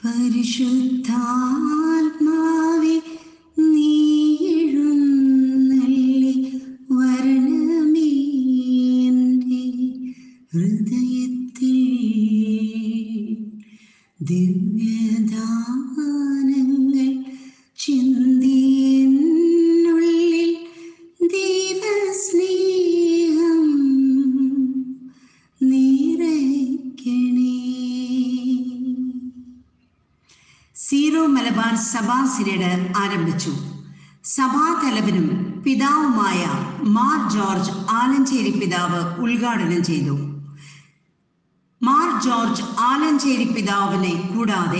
പരിശുദ്ധാത്മാവെ നീ എഴുന്നള്ളി വരണമേ എൻ്റെ ഹൃദയത്തിൽ ദിവ്യദാനങ്ങൾ ചിന്തിയെന്നുള്ളിൽ ദൈവസ്നേഹം നിറയ്ക്കണേ സീറോ മലബാർ സഭാ സിനഡ് ആരംഭിച്ചു സഭാതലവനും പിതാവുമായ മാർ ജോർജ് ആലഞ്ചേരി പിതാവ് ഉദ്ഘാടനം ചെയ്തു മാർ ജോർജ് ആലഞ്ചേരി പിതാവിനെ കൂടാതെ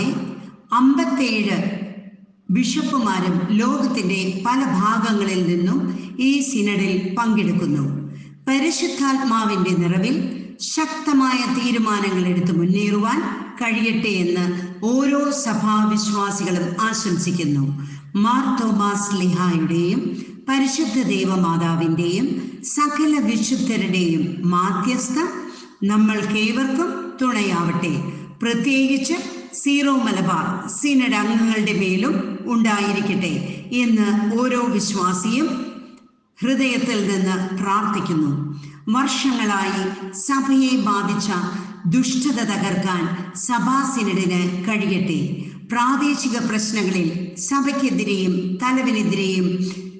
അമ്പത്തേഴ് ബിഷപ്പുമാരും ലോകത്തിന്റെ പല ഭാഗങ്ങളിൽ നിന്നും ഈ സിനഡിൽ പങ്കെടുക്കുന്നു പരിശുദ്ധാത്മാവിന്റെ നിറവിൽ ശക്തമായ തീരുമാനങ്ങൾ എടുത്ത് മുന്നേറുവാൻ കഴിയട്ടെ എന്ന് ഓരോ സഭാവിശ്വാസികളും ആശംസിക്കുന്നു മാർ തോമാസ് ലിഹായുടെയും പരിശുദ്ധ ദേവമാതാവിൻ്റെയും സകല വിശുദ്ധരുടെയും മാധ്യസ്ഥം നമ്മൾക്കേവർക്കും തുണയാവട്ടെ പ്രത്യേകിച്ച് സീറോ മലബാർ സിനഡ് അംഗങ്ങളുടെ മേലും ഉണ്ടായിരിക്കട്ടെ എന്ന് ഓരോ വിശ്വാസിയും ഹൃദയത്തിൽ നിന്ന് പ്രാർത്ഥിക്കുന്നു വർഷങ്ങളായി സഭയെ ബാധിച്ച ദുഷ്ടത തകർക്കാൻ സഭാ സിനഡിന് കഴിയട്ടെ പ്രാദേശിക പ്രശ്നങ്ങളിൽ സഭയ്ക്കെതിരെയും തലവിനെതിരെയും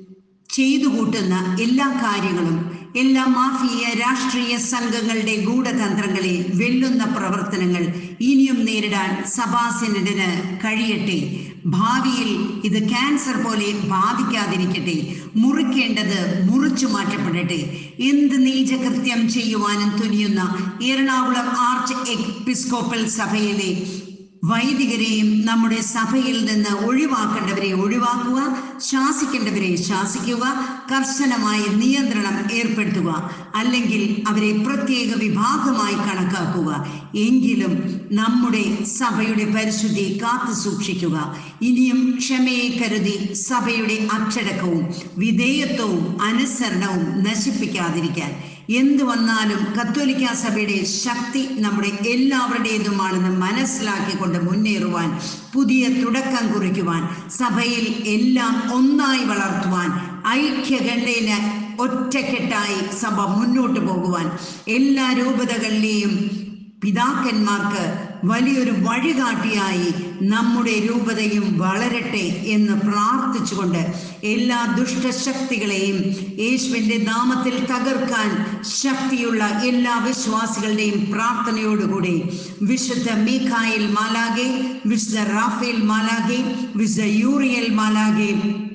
ചെയ്തു കൂട്ടുന്ന എല്ലാ കാര്യങ്ങളും എല്ലാ മാഫിയ രാഷ്ട്രീയ സംഘങ്ങളുടെ ഗൂഢതന്ത്രങ്ങളെ വെല്ലുന്ന പ്രവർത്തനങ്ങൾ ഇനിയും നേരിടാൻ സഭാ സിനഡിന് കഴിയട്ടെ ഭാവിയിൽ ഇത് ക്യാൻസർ പോലെ ബാധിക്കാതിരിക്കട്ടെ മുറിക്കേണ്ടത് മുറിച്ചു മാറ്റപ്പെടട്ടെ എന്ത് നീചകൃത്യം ചെയ്യുവാനും തുനിയുന്ന എറണാകുളം ആർച്ച് എപ്പിസ്കോപ്പൽ സഭയിലെ വൈദികരെയും നമ്മുടെ സഭയിൽ നിന്ന് ഒഴിവാക്കേണ്ടവരെ ഒഴിവാക്കുക ശാസിക്കേണ്ടവരെ ശാസിക്കുക കർശനമായ നിയന്ത്രണം ഏർപ്പെടുത്തുക അല്ലെങ്കിൽ അവരെ പ്രത്യേക വിഭാഗമായി കണക്കാക്കുക എങ്കിലും നമ്മുടെ സഭയുടെ പരിശുദ്ധി കാത്തു സൂക്ഷിക്കുക ഇനിയും ക്ഷമയെ കരുതി സഭയുടെ അച്ചടക്കവും വിധേയത്വവും അനുസരണവും നശിപ്പിക്കാതിരിക്കാൻ എന്തു വന്നാലും കത്തോലിക്ക സഭയുടെ ശക്തി നമ്മുടെ എല്ലാവരുടേതുമാണെന്ന് മനസ്സിലാക്കിക്കൊണ്ട് മുന്നേറുവാൻ പുതിയ തുടക്കം കുറിക്കുവാൻ സഭയിൽ എല്ലാം ഒന്നായി വളർത്തുവാൻ ഐക്യകണ്ഠേന ഒറ്റക്കെട്ടായി സഭ മുന്നോട്ട് പോകുവാൻ എല്ലാ രൂപതകളിലെയും പിതാക്കന്മാർക്ക് വലിയൊരു വഴികാട്ടിയായി നമ്മുടെ രൂപതയും വളരട്ടെ എന്ന് പ്രാർത്ഥിച്ചുകൊണ്ട് എല്ലാ ദുഷ്ടശക്തികളെയും യേശുവിൻ്റെ നാമത്തിൽ തകർക്കാൻ ശക്തിയുള്ള എല്ലാ വിശ്വാസികളുടെയും പ്രാർത്ഥനയോടുകൂടി വിശുദ്ധ മീഖായിൽ മാലാകെ വിശുദ്ധ റാഫേൽ മാലാകെ വിശുദ്ധ യൂറിയൽ മാലാകെ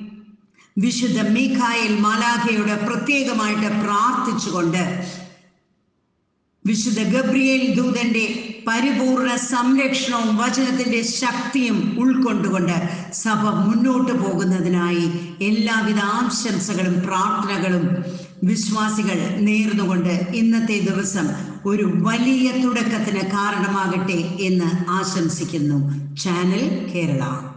വിശുദ്ധ മീഖായിൽ മാലാഖയോട് പ്രത്യേകമായിട്ട് പ്രാർത്ഥിച്ചുകൊണ്ട് വിശുദ്ധ ഗബ്രിയേൽ ദൂതന്റെ പരിപൂർണ സംരക്ഷണവും വചനത്തിന്റെ ശക്തിയും ഉൾക്കൊണ്ടുകൊണ്ട് സഭ മുന്നോട്ട് പോകുന്നതിനായി എല്ലാവിധ ആശംസകളും പ്രാർത്ഥനകളും വിശ്വാസികൾ നേർന്നുകൊണ്ട് ഇന്നത്തെ ദിവസം ഒരു വലിയ തുടക്കത്തിന് കാരണമാകട്ടെ എന്ന് ആശംസിക്കുന്നു ചാനൽ കേരള